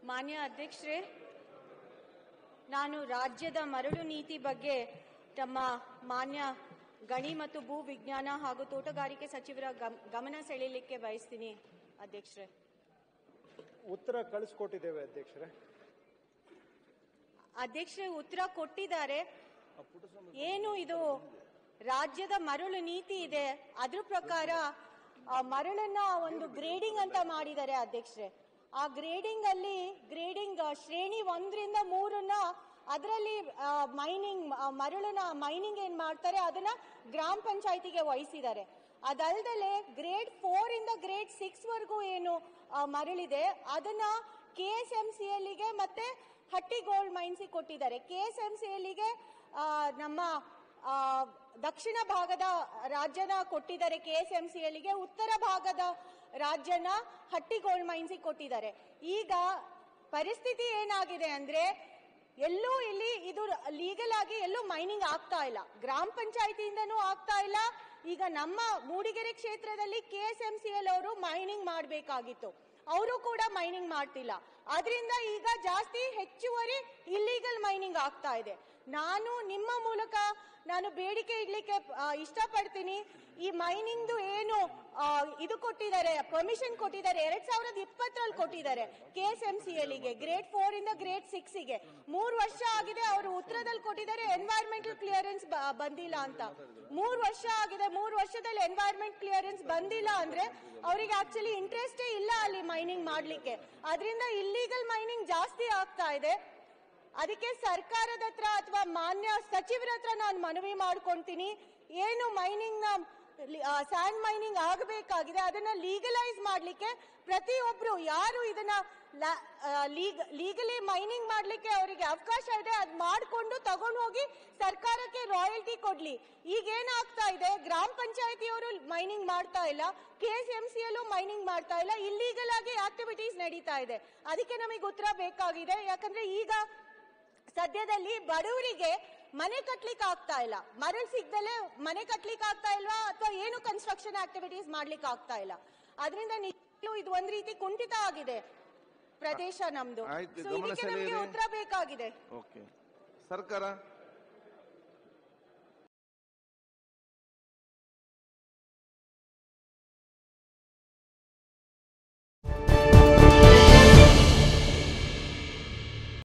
ಮಾನ್ಯ ಅಧ್ಯಕ್ಷರೇ ನಾನು ರಾಜ್ಯದ ಮರಳು ನೀತಿ ಬಗ್ಗೆ ತಮ್ಮ ಮಾನ್ಯ ಗಣಿ ಮತ್ತು ಭೂ ವಿಜ್ಞಾನ ಹಾಗೂ ತೋಟಗಾರಿಕೆ ಸಚಿವರ ಗಮ್- ಗಮನ ಸೆಳೆಯಲಿಕ್ಕೆ ಬಯಸ್ತೀನಿ ಅಧ್ಯಕ್ಷರೇ ಉತ್ತರ ಕಳಿಸ್ಕೊಟ್ಟಿದ್ದೇವೆ ಅಧ್ಯಕ್ಷರೇ ಅಧ್ಯಕ್ಷರೇ ಉತ್ತರ ಕೊಟ್ಟಿದ್ದಾರೆ ಏನು ಇದು ರಾಜ್ಯದ ಮರಳು ನೀತಿ ಇದೆ ಅದ್ರ ಪ್ರಕಾರ ಆ ಮರಳನ್ನ ಒಂದು ಗ್ರೇಡಿಂಗ್ ಅಂತ ಮಾಡಿದ್ದಾರೆ ಅಧ್ಯಕ್ಷರೇ ಆ ಗ್ರೇಡಿಂಗ್ ಅಲ್ಲಿ ಗ್ರೇಡಿಂಗ್ ಶ್ರೇಣಿ ಒಂದರಿಂದ ಮೂರನ್ನ ಅದರಲ್ಲಿ ಮೈನಿಂಗ್ ಮರಳನ್ನ ಮೈನಿಂಗ್ ಏನ್ ಮಾಡ್ತಾರೆ ಅದನ್ನ ಗ್ರಾಮ ಪಂಚಾಯತಿಗೆ ವಹಿಸಿದ್ದಾರೆ ಅದಲ್ದಲೆ ಗ್ರೇಡ್ ಫೋರ್ ಇಂದ ಗ್ರೇಡ್ ಸಿಕ್ಸ್ ವರೆಗೂ ಏನು ಆ, ಮರಳಿದೆ ಅದನ್ನ ಕೆ ಎಸ್ ಎಂ ಸಿ ಎಲ್ಲಿಗೆ ಮತ್ತೆ ಹಟ್ಟಿ ಗೋಲ್ಡ್ ಮೈನ್ಸಿಗೆ ಕೊಟ್ಟಿದ್ದಾರೆ ಕೆ ಎಸ್ ಎಂ ಸಿ ಎಲ್ಲಿಗೆ ನಮ್ಮ ಆ, ದಕ್ಷಿಣ ಭಾಗದ ರಾಜ್ಯನ ಕೊಟ್ಟಿದ್ದಾರೆ ಕೆ ಎಸ್ ಎಂ ಸಿ ಎಲ್ಲಿಗೆ ಉತ್ತರ ಭಾಗದ ರಾಜ್ಯನ ಹಟ್ಟಿ ಗೋಲ್ಡ್ ಮೈನ್ಸಿಗೆ ಕೊಟ್ಟಿದ್ದಾರೆ ಈಗ ಪರಿಸ್ಥಿತಿ ಏನಾಗಿದೆ ಅಂದ್ರೆ ಎಲ್ಲೂ ಇಲ್ಲಿ ಇದು ಲೀಗಲ್ ಆಗಿ ಎಲ್ಲೂ ಮೈನಿಂಗ್ ಆಗ್ತಾ ಇಲ್ಲ ಗ್ರಾಮ ಪಂಚಾಯತಿಯಿಂದನೂ ಆಗ್ತಾ ಇಲ್ಲ ಈಗ ನಮ್ಮ ಮೂಡಿಗೆರೆ ಕ್ಷೇತ್ರದಲ್ಲಿ K S M C L ಅವರು ಮೈನಿಂಗ್ ಮಾಡಬೇಕಾಗಿತ್ತು ಅವರು ಕೂಡ ಮೈನಿಂಗ್ ಮಾಡ್ತಿಲ್ಲ ಅದರಿಂದ ಈಗ ಜಾಸ್ತಿ ಹೆಚ್ಚುವರಿ ಇಲ್ಲಿಗಲ್ ಮೈನಿಂಗ್ ಆಗ್ತಾ ಇದೆ ನಾನು ನಿಮ್ಮ ಮೂಲಕ ನಾನು ಬೇಡಿಕೆ ಇಡ್ಲಿಕ್ಕೆ ಆ, ಇಷ್ಟಪಡ್ತೀನಿ ಈ ಮೈನಿಂಗ್ದು ಏನು ಆ, ಇದು ಕೊಟ್ಟಿದ್ದಾರೆ ಪರ್ಮಿಷನ್ ಕೊಟ್ಟಿದ್ದಾರೆ ಎರಡ್ ಸಾವಿರದ ಇಪ್ಪತ್ತರಲ್ಲಿ ಕೊಟ್ಟಿದ್ದಾರೆ ಕೆ ಎಸ್ ಎಂ ಸಿ ಎಲ್ಗೆ ಗ್ರೇಡ್ ಫೋರ್ ಇಂದ ಗ್ರೇಡ್ ಸಿಕ್ಸ್ ಗೆ ಮೂರು ವರ್ಷ ಆಗಿದೆ ಅವರು ಉತ್ತರದಲ್ಲಿ ಕೊಟ್ಟಿದ್ದಾರೆ ಎನ್ವೈರ್ಮೆಂಟಲ್ ಕ್ಲಿಯರೆನ್ಸ್ ಬಂದಿಲ್ಲ ಅಂತ ಮೂರು ವರ್ಷ ಆಗಿದೆ ಮೂರು ವರ್ಷದಲ್ಲಿ ಎನ್ವೈರ್ಮೆಂಟ್ ಕ್ಲಿಯರೆನ್ಸ್ ಬಂದಿಲ್ಲ ಅಂದ್ರೆ ಅವರಿಗೆ ಆಕ್ಚುಲಿ ಇಂಟ್ರೆಸ್ಟೇ ಇಲ್ಲ ಅಲ್ಲಿ ಮೈನಿಂಗ್ ಮಾಡ್ಲಿಕ್ಕೆ ಅದರಿಂದ ಇಲ್ಲಿಗಲ್ ಮೈನಿಂಗ್ ಜಾಸ್ತಿ ಆಗ್ತಾ ಇದೆ ಅದಕ್ಕೆ ಸರ್ಕಾರದ ಹತ್ರ ಅಥವಾ ಮಾನ್ಯ ಸಚಿವರ ಹತ್ರ ನಾನು ಮನವಿ ಮಾಡ್ಕೊಂತೀನಿ ಏನು ಮೈನಿಂಗ್ ನ ಸ್ಯಾಂಡ್ ಮೈನಿಂಗ್ ಆಗಬೇಕಾಗಿದೆ ಅದನ್ನ ಲೀಗಲೈಸ್ ಮಾಡ್ಲಿಕ್ಕೆ ಪ್ರತಿಯೊಬ್ರು ಯಾರು ಇದನ್ನ ಲೀಗಲಿ ಮೈನಿಂಗ್ ಮಾಡ್ಲಿಕ್ಕೆ ಅವರಿಗೆ ಅವಕಾಶ ಇದೆ ಅದ್ ಮಾಡ್ಕೊಂಡು ತಗೊಂಡು ಹೋಗಿ ಸರ್ಕಾರಕ್ಕೆ ರಾಯಲ್ಟಿ ಕೊಡ್ಲಿ ಈಗ ಏನಾಗ್ತಾ ಇದೆ ಗ್ರಾಮ ಪಂಚಾಯತಿಯವರು ಮೈನಿಂಗ್ ಮಾಡ್ತಾ ಇಲ್ಲ ಕೆ ಎಸ್ ಎಂ ಸಿ ಯಲ್ಲೂ ಮೈನಿಂಗ್ ಮಾಡ್ತಾ ಇಲ್ಲ ಇಲ್ಲೀಗಲ್ ಆಗಿ ಆಕ್ಟಿವಿಟೀಸ್ ನಡೀತಾ ಇದೆ ಅದಕ್ಕೆ ನಮಗೆ ಉತ್ತರ ಬೇಕಾಗಿದೆ ಯಾಕಂದ್ರೆ ಈಗ ಸದ್ಯದಲ್ಲಿ ಬಡವರಿಗೆ ಮನೆ ಕಟ್ಲಿಕ್ಕೆ ಆಗ್ತಾ ಇಲ್ಲ ಮರಳು ಸಿಗ್ದಲೆ ಮನೆ ಕಟ್ಲಿಕ್ಕೆ ಆಗ್ತಾ ಇಲ್ವಾ ಅಥವಾ ಏನು ಕನ್ಸ್ಟ್ರಕ್ಷನ್ ಆಕ್ಟಿವಿಟೀಸ್ ಮಾಡ್ಲಿಕ್ಕೆ ಆಗ್ತಾ ಇಲ್ಲ ಅದರಿಂದ ನಿಜವಾಗ್ಲೂ ಇದು ಒಂದ್ ರೀತಿ ಕುಂಠಿತ ಆಗಿದೆ ಪ್ರದೇಶ ನಮ್ದು ಆಯ್ತು, So ಗಮನ ಇದಕ್ಕೆ ನಮಗೆ ಸೆಳೆಯಿರಿ. ಉತ್ತರ ಬೇಕಾಗಿದೆ ಓಕೆ ಸರ್ಕಾರ